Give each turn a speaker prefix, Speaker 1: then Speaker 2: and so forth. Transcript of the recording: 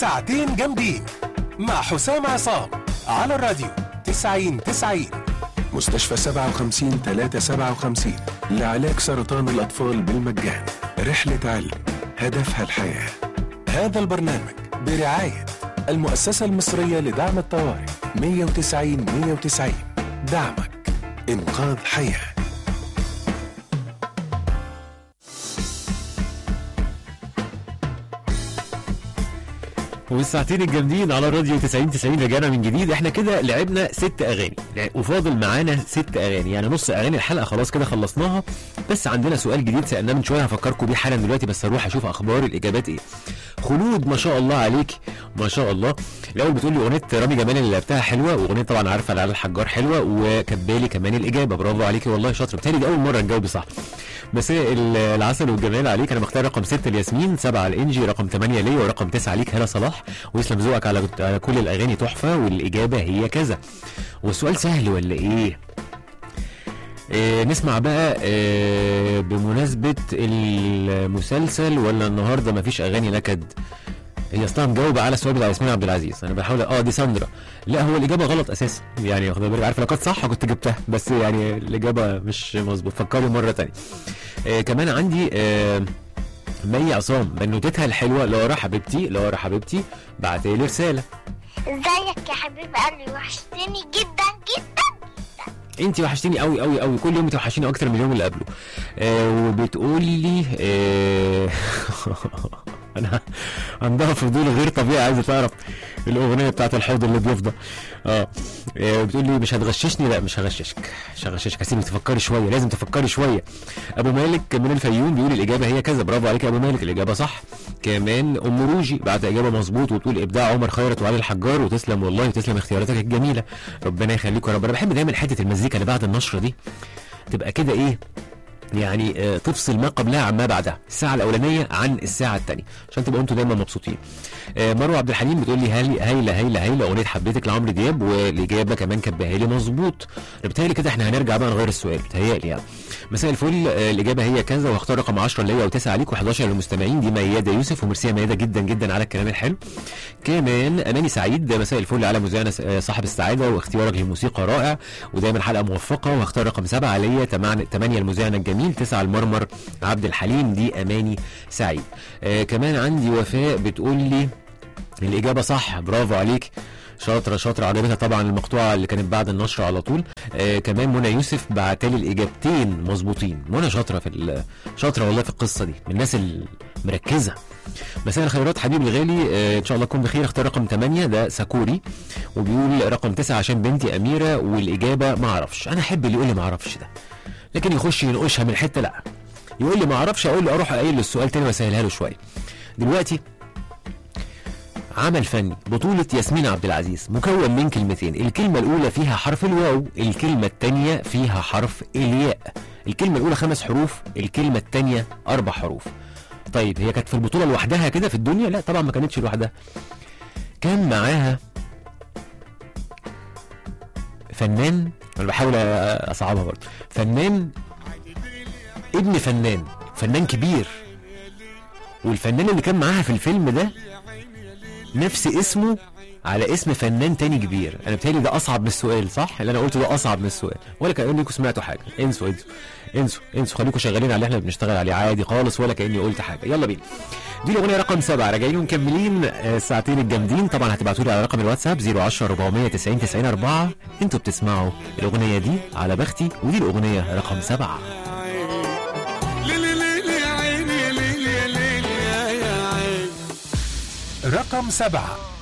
Speaker 1: ساعتين جامدين مع حسام عصام على الراديو 90 90 مستشفى 57 357 لعلاج سرطان الأطفال بالمجان رحلة علم هدفها الحياة هذا البرنامج برعاية المؤسسة المصرية لدعم الطوارئ 190 190 دعمك إنقاذ حياه
Speaker 2: والساعتين الجامدين على راديو 90 90 رجعنا من جديد احنا كده لعبنا ست اغاني وفاضل معانا ست اغاني يعني نص اغاني الحلقه خلاص كده خلصناها بس عندنا سؤال جديد سالناه من شويه هفكركم بيه حالا دلوقتي بس اروح اشوف اخبار الاجابات ايه خلود ما شاء الله عليك ما شاء الله الاول بتقول لي اغنيه رامي جمال اللي لعبتها حلوه واغنيه طبعا عارفه لعلى الحجار حلوه وكبالي كمان الاجابه برافو عليكي والله شاطره بتهيألي دي اول مره تجاوبي صح مساء ال- العسل والجمال عليك انا مختار رقم 6 الياسمين 7 الانجي رقم 8 ليا ورقم 9 ليك هلا صلاح ويسلم ذوقك على على كل الاغاني تحفه والاجابه هي كذا والسؤال سهل ولا ايه إيه نسمع بقى إيه بمناسبة المسلسل ولا النهارده مفيش أغاني نكد؟ هي اصلا مجاوبة على السؤال بتاع ياسمين عبد العزيز انا بحاول اه دي ساندرا لا هو الاجابه غلط اساسا يعني واخد بالك عارف لو كانت صح كنت جبتها بس يعني الاجابه مش مظبوط فكري مره تانية آه كمان عندي آه مي عصام بنوتتها الحلوه لورا حبيبتي لورا حبيبتي بعت لي رساله
Speaker 3: ازيك يا حبيب قلبي وحشتني جدا جدا
Speaker 2: انت وحشتيني قوي قوي قوي كل يوم بتوحشيني اكتر من اليوم اللي قبله آه وبتقول لي آه انا عندها فضول غير طبيعي عايزه تعرف الاغنيه بتاعت الحوض اللي بيفضى اه آه، بتقول لي مش هتغششني لا مش هغششك مش هغششك هسيبك تفكري شويه لازم تفكري شويه ابو مالك من الفيوم بيقول الاجابه هي كذا برافو عليك يا ابو مالك الاجابه صح كمان ام روجي بعد اجابه مظبوط وتقول ابداع عمر خيرت وعلي الحجار وتسلم والله وتسلم اختياراتك الجميله ربنا يخليكم يا رب انا بحب دايما حته المزيكا اللي بعد النشره دي تبقى كده ايه يعني آه، تفصل ما قبلها عن ما بعدها الساعه الاولانيه عن الساعه الثانيه عشان تبقوا انتوا دايما مبسوطين آه، مروه عبد الحليم بتقول لي هايله هايله هايله هايله اغنيه حبيتك لعمرو دياب والاجابه كمان كبها لي مظبوط بتهيألي كده احنا هنرجع بقى نغير السؤال بتهيألي يعني مساء الفل آه، الاجابه هي كذا واختار رقم 10 اللي هي و9 عليك و11 للمستمعين دي مياده يوسف وميرسي يا مياده جدا جدا على الكلام الحلو كمان اماني سعيد مساء الفل على مذيعنا س- آه، صاحب السعاده واختيارك للموسيقى رائع ودايما حلقه موفقه واختار رقم سبعه ليا 8 المذيعنا الجميل 9 المرمر عبد الحليم دي اماني سعيد آه كمان عندي وفاء بتقول لي الاجابه صح برافو عليك شاطره شاطره عجبتها طبعا المقطوعه اللي كانت بعد النشر على طول آه كمان منى يوسف بعتلي الاجابتين مظبوطين منى شاطره في ال- شاطره والله في القصه دي من الناس المركزه مساء الخيرات حبيبي الغالي آه ان شاء الله تكون بخير اختار رقم 8 ده ساكوري وبيقول رقم 9 عشان بنتي اميره والاجابه ما اعرفش انا احب اللي يقول لي ما اعرفش ده لكن يخش ينقشها من حته لا يقول لي ما اعرفش اقول له اروح قايل له السؤال تاني واسهلها له شويه دلوقتي عمل فني بطولة ياسمين عبد العزيز مكون من كلمتين الكلمة الأولى فيها حرف الواو الكلمة الثانية فيها حرف الياء الكلمة الأولى خمس حروف الكلمة الثانية أربع حروف طيب هي كانت في البطولة لوحدها كده في الدنيا لا طبعا ما كانتش لوحدها كان معاها فنان انا بحاول اصعبها برضه فنان ابن فنان فنان كبير والفنان اللي كان معاها في الفيلم ده نفس اسمه على اسم فنان تاني كبير انا بتهيألي ده اصعب من السؤال صح اللي انا قلته ده اصعب من السؤال ولا كانكم سمعتوا حاجه انسوا انسوا انسوا انسوا خليكم شغالين على اللي احنا بنشتغل عليه عادي خالص ولا كاني قلت حاجه يلا بينا دي الاغنيه رقم سبعة راجعين ومكملين آه، الساعتين الجامدين طبعا هتبعتوا لي على رقم الواتساب 010 490 90 4 انتوا بتسمعوا الاغنيه دي على بختي ودي الاغنيه رقم سبعة
Speaker 4: ليلي ليلي يا عيني ليلي ليلي يا يا عيني
Speaker 1: رقم سبعة